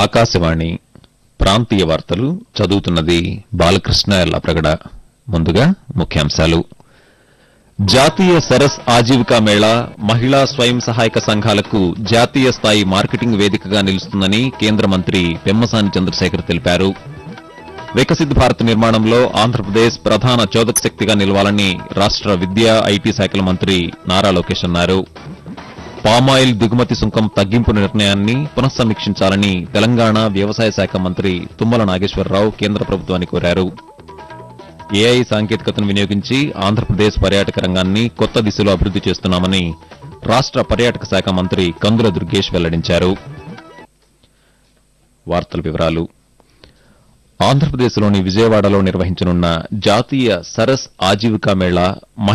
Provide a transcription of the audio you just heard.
ఆకాశవాణి ప్రాంతీయ వార్తలు చదువుతున్నది బాలకృష్ణ ఎల్లప్రగడ ముందుగా ముఖ్యాంశాలు జాతీయ సరస్ ఆజీవికా మేళా మహిళా స్వయం సహాయక సంఘాలకు జాతీయ స్థాయి మార్కెటింగ్ వేదికగా నిలుస్తుందని కేంద్ర మంత్రి పెమ్మసాని చంద్రశేఖర్ తెలిపారు వికసిత్ భారత్ నిర్మాణంలో ఆంధ్రప్రదేశ్ ప్రధాన చోదక శక్తిగా నిలవాలని రాష్ట విద్యా ఐటీ శాఖల మంత్రి నారా లోకేష్ అన్నారు పామాయిల్ దిగుమతి సుంకం తగ్గింపు నిర్ణయాన్ని పునఃసమీక్షించాలని తెలంగాణ వ్యవసాయ శాఖ మంత్రి తుమ్మల నాగేశ్వరరావు కేంద్ర ప్రభుత్వాన్ని కోరారు ఏఐ సాంకేతికతను వినియోగించి ఆంధ్రప్రదేశ్ పర్యాటక రంగాన్ని కొత్త దిశలో అభివృద్ది చేస్తున్నామని రాష్ట పర్యాటక శాఖ మంత్రి కందుల దుర్గేష్ వెల్లడించారు వార్తల వివరాలు ఆంధ్రప్రదేశ్లోని విజయవాడలో నిర్వహించనున్న జాతీయ సరస్ ఆజీవికా మేళా